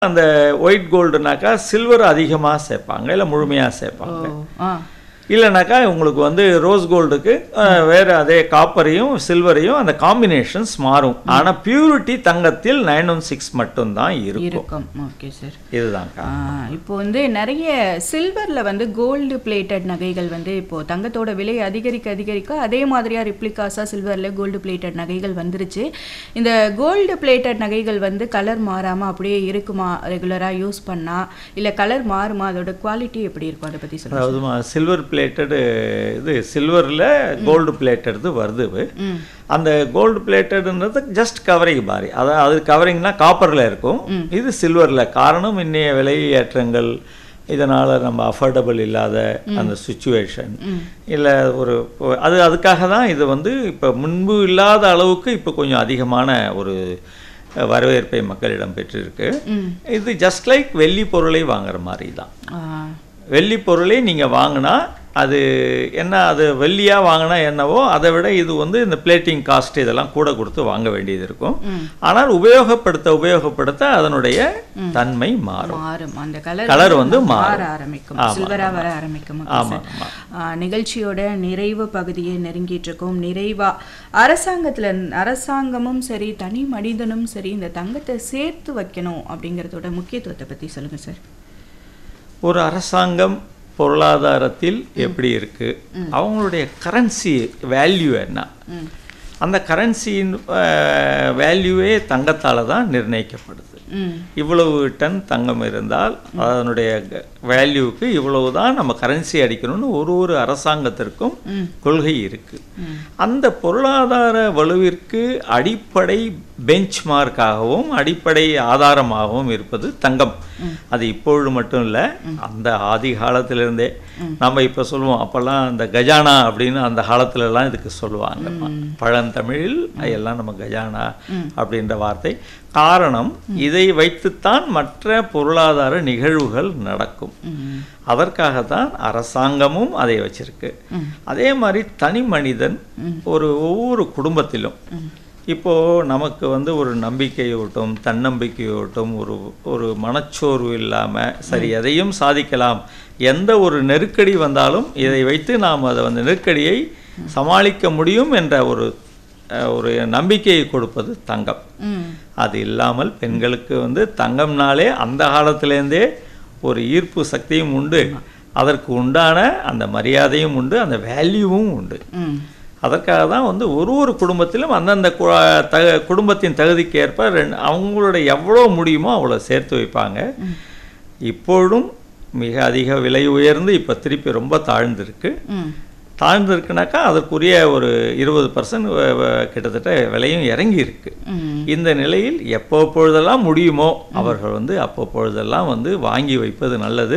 அந்த white கோல்டுனாக்கா silver அதிகமாக சேர்ப்பாங்க இல்லை முழுமையாக சேர்ப்பாங்க ஓ ஆ இல்லைனாக்கா உங்களுக்கு வந்து ரோஸ் கோல்டுக்கு வேறு அதே காப்பரையும் சில்வரையும் அந்த காம்பினேஷன்ஸ் மாறும் ஆனால் பியூரிட்டி தங்கத்தில் நைன் ஒன் சிக்ஸ் மட்டும்தான் இருக்கும் இருக்கும் ஓகே சார் இதுதான்க்கா இப்போ வந்து நிறைய சில்வரில் வந்து கோல்டு பிளேட்டட் நகைகள் வந்து இப்போ தங்கத்தோட விலை அதிகரிக்க அதிகரிக்க அதே மாதிரியா ரிப்ளிகாஸாக சில்வரில் கோல்டு பிளேட்டட் நகைகள் வந்துருச்சு இந்த கோல்டு பிளேட்டட் நகைகள் வந்து கலர் மாறாமல் அப்படியே இருக்குமா ரெகுலராக யூஸ் பண்ணா இல்லை கலர் மாறுமா அதோட குவாலிட்டி எப்படி இருக்கும் அதை பற்றி சொல்லுங்கள் அதாவது சில்வர் பிளேட்டடு இது சில்வரில் கோல்டு பிளேட்டடு வருது இது. ம் அந்த கோல்டு பிளேட்டடுன்றது ஜஸ்ட் கவரிங் மாதிரி அதாவது அது கவரிங்னா காப்பரில் இருக்கும் இது சில்வரில் காரணம் இன்னைய விலை ஏற்றங்கள் இதனால் நம்ம அஃபோர்டபுள் இல்லாத அந்த சுச்சுவேஷன் இல்லை ஒரு அது அதுக்காக தான் இது வந்து இப்போ முன்பு இல்லாத அளவுக்கு இப்போ கொஞ்சம் அதிகமான ஒரு வரவேற்பை மக்களிடம் பெற்றிருக்கு ம் இது ஜஸ்ட் லைக் வெள்ளி பொருளை வாங்குற மாதிரி தான் ஆ வெள்ளி பொருளை நீங்கள் வாங்கினா அது என்ன அது வெள்ளியாக வாங்கினா என்னவோ அதை விட இது வந்து இந்த பிளேட்டிங் காஸ்ட் இதெல்லாம் கூட கொடுத்து வாங்க வேண்டியது இருக்கும் ம். ஆனால் உபயோகப்படுத்த உபயோகப்படுத்த அதனுடைய தன்மை மாறும் மாறும் அந்த கலர் கலர் வந்து மாறும். மாற ஆரம்பிக்கும் சில்வரா வர ஆரம்பிக்கும் Okay, ஆமாம் sir. ஆமாம் ஆ, நிகழ்ச்சியோட நிறைவு பகுதியை நெருங்கிட்டு இருக்கோம் நிறைவா அரசாங்கத்துல அரசாங்கமும் சரி தனி மனிதனும் சரி இந்த தங்கத்தை சேர்த்து வைக்கணும் அப்படிங்கறதோட முக்கியத்துவத்தை பத்தி சொல்லுங்க சார் ஒரு அரசாங்கம் பொருளாதாரத்தில் எப்படி இருக்கு அவங்களுடைய கரன்சி வேல்யூ என்ன ம் அந்த கரன்சியின் வேல்யூவே தங்கத்தால் தான் நிர்ணயிக்கப்படுது ம் இவ்வளவு டன் தங்கம் இருந்தால் அதனுடைய வேல்யூவுக்கு இவ்வளவு தான் நம்ம கரன்சி அடிக்கணும்னு ஒரு ஒரு அரசாங்கத்திற்கும் ம். கொள்கை இருக்கு ம். அந்த பொருளாதார வலுவிற்கு அடிப்படை பெஞ்ச் மார்க்காகவும் அடிப்படை ஆதாரமாகவும் இருப்பது தங்கம் அது இப்பொழுது மட்டும் இல்லை அந்த ஆதி காலத்திலிருந்தே நம்ம இப்போ சொல்லுவோம் அப்போல்லாம் அந்த கஜானா அப்படின்னு அந்த காலத்துலலாம் இதுக்கு சொல்லுவாங்க பழந்தமிழில் எல்லாம் நம்ம கஜானா அப்படின்ற வார்த்தை காரணம் இதை வைத்துத்தான் மற்ற பொருளாதார நிகழ்வுகள் நடக்கும் ம் அதற்காகத்தான் அரசாங்கமும் அதை வச்சிருக்கு அதே மாதிரி தனி மனிதன் ஒரு ஒவ்வொரு குடும்பத்திலும் இப்போ நமக்கு வந்து ஒரு நம்பிக்கையூட்டும் தன்னம்பிக்கையூட்டும் ஒரு ஒரு மனச்சோர்வு இல்லாம சரி எதையும் சாதிக்கலாம் எந்த ஒரு நெருக்கடி வந்தாலும் இதை வைத்து நாம் அதை வந்து நெருக்கடியை சமாளிக்க முடியும் என்ற ஒரு அஹ், ஒரு நம்பிக்கையை கொடுப்பது தங்கம் ம் அது இல்லாமல் பெண்களுக்கு வந்து தங்கம்னாலே அந்த காலத்திலேருந்தே ஒரு ஈர்ப்பு சக்தியும் உண்டு அதற்கு உண்டான அந்த மரியாதையும் உண்டு அந்த வேல்யூவும் உண்டு ம் அதற்காக தான் வந்து ஒரு ஒரு குடும்பத்திலும் அந்தந்த கு- தக குடும்பத்தின் தகுதிக்கு ஏற்ப ரெண்டு அவங்களோட எவ்வளோ முடியுமோ அவ்வளோ சேர்த்து வைப்பாங்க இப்பொழுதும் மிக அதிக விலை உயர்ந்து இப்போ திருப்பி ரொம்ப தாழ்ந்திருக்கு ம் தாழ்ந்திருக்குனாக்கா அதற்குரிய ஒரு இருபது பர்சன்ட் கிட்டத்தட்ட விலையும் இறங்கி இருக்கு ம் இந்த நிலையில் எப்போ பொழுதெல்லாம் முடியுமோ அவர்கள் வந்து அப்போ பொழுதெல்லாம் வந்து வாங்கி வைப்பது நல்லது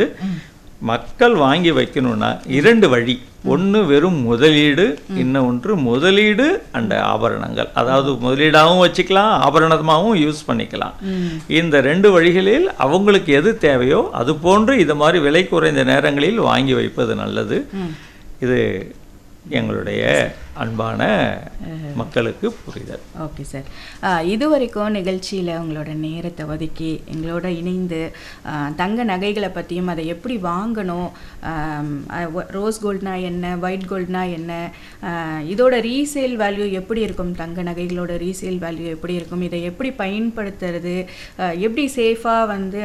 மக்கள் வாங்கி வைக்கணும்னா இரண்டு வழி ஒன்று வெறும் முதலீடு இன்னொன்று முதலீடு அண்ட் ஆபரணங்கள் அதாவது முதலீடாகவும் வச்சுக்கலாம் ஆபரணமாகவும் யூஸ் பண்ணிக்கலாம் இந்த ரெண்டு வழிகளில் அவங்களுக்கு எது தேவையோ அது போன்று இது மாதிரி விலை குறைந்த நேரங்களில் வாங்கி வைப்பது நல்லது இது எங்களுடைய அன்பான மக்களுக்கு புரிதல் ஓகே சார் இது வரைக்கும் நிகழ்ச்சியில் உங்களோட நேரத்தை ஒதுக்கி எங்களோட இணைந்து ஆ, தங்க நகைகளை பற்றியும் அதை எப்படி வாங்கணும் ஆம், அ, ஒ- ரோஸ் கோல்ட்னா என்ன ஒயிட் கோல்ட்னா என்ன ஆ, இதோட ரீசேல் வேல்யூ எப்படி இருக்கும் தங்க நகைகளோட ரீசேல் வேல்யூ எப்படி இருக்கும் இதை எப்படி பயன்படுத்துறது ஆ, எப்படி சேஃபாக வந்து